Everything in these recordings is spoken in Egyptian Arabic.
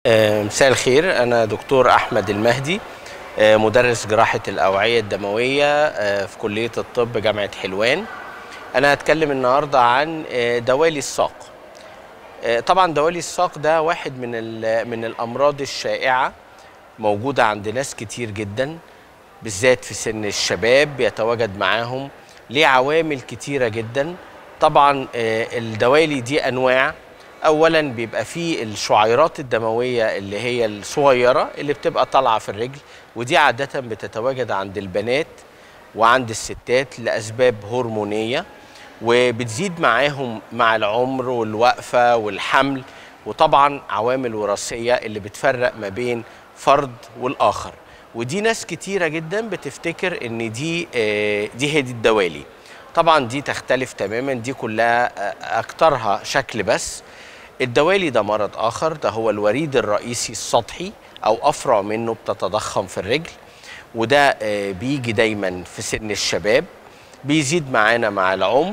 آه، مساء الخير أنا دكتور أحمد المهدي آه، مدرس جراحة الأوعية الدموية آه، في كلية الطب جامعة حلوان أنا هتكلم النهاردة عن آه، دوالي الساق آه، طبعا دوالي الساق ده واحد من ال- من الأمراض الشائعة موجودة عند ناس كتير جدا بالذات في سن الشباب بيتواجد معاهم ليه عوامل كتيرة جدا طبعا آه، الدوالي دي أنواع اولا بيبقى فيه الشعيرات الدمويه اللي هي الصغيره اللي بتبقى طالعه في الرجل ودي عاده بتتواجد عند البنات وعند الستات لاسباب هرمونيه وبتزيد معاهم مع العمر والوقفه والحمل وطبعا عوامل وراثيه اللي بتفرق ما بين فرد والاخر ودي ناس كتيره جدا بتفتكر ان دي آه، دي هي دي الدوالي طبعا دي تختلف تماما دي كلها آه، اكترها شكل بس الدوالي ده مرض آخر ده هو الوريد الرئيسي السطحي أو أفرع منه بتتضخم في الرجل وده آه، بيجي دايما في سن الشباب بيزيد معانا مع العمر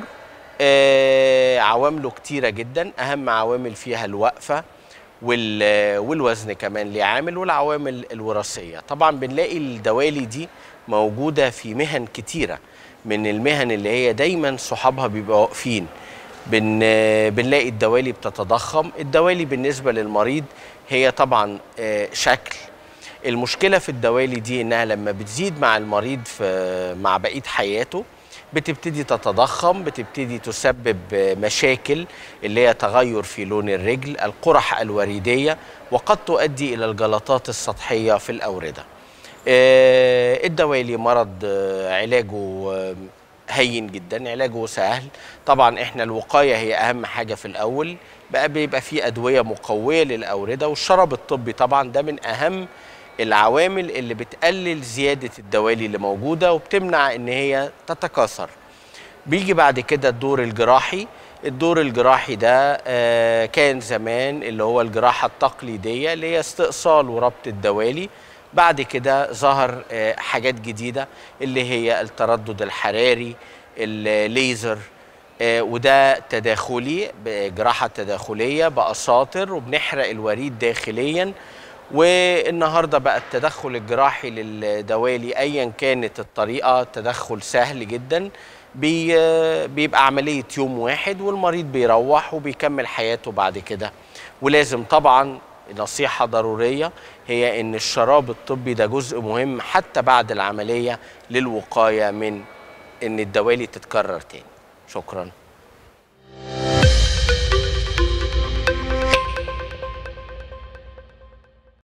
آه، عوامله كتيرة جدا أهم عوامل فيها الوقفة وال- والوزن كمان ليه عامل والعوامل الوراثية طبعا بنلاقي الدوالي دي موجودة في مهن كتيرة من المهن اللي هي دايما صحابها بيبقوا واقفين بن بنلاقي الدوالي بتتضخم الدوالي بالنسبة للمريض هي طبعا آه، شكل المشكلة في الدوالي دي إنها لما بتزيد مع المريض في مع بقية حياته بتبتدي تتضخم بتبتدي تسبب آه، مشاكل اللي هي تغير في لون الرجل القرح الوريدية وقد تؤدي إلى الجلطات السطحية في الأوردة آه، الدوالي مرض آه، علاجه آه، هين جدا علاجه سهل طبعا احنا الوقايه هي اهم حاجه في الاول بقى بيبقى في ادويه مقويه للاورده والشراب الطبي طبعا ده من اهم العوامل اللي بتقلل زياده الدوالي اللي موجوده وبتمنع ان هي تتكاثر بيجي بعد كده الدور الجراحي الدور الجراحي ده آه، كان زمان اللي هو الجراحة التقليدية اللي هي استئصال وربط الدوالي بعد كده ظهر آه، حاجات جديدة اللي هي التردد الحراري الليزر آه، وده تداخلي جراحة تداخلية بأساطر وبنحرق الوريد داخليا والنهارده بقى التدخل الجراحي للدوالي ايا كانت الطريقه تدخل سهل جدا بي بيبقى عمليه يوم واحد والمريض بيروح وبيكمل حياته بعد كده ولازم طبعا نصيحه ضروريه هي ان الشراب الطبي ده جزء مهم حتى بعد العمليه للوقايه من ان الدوالي تتكرر تاني شكرا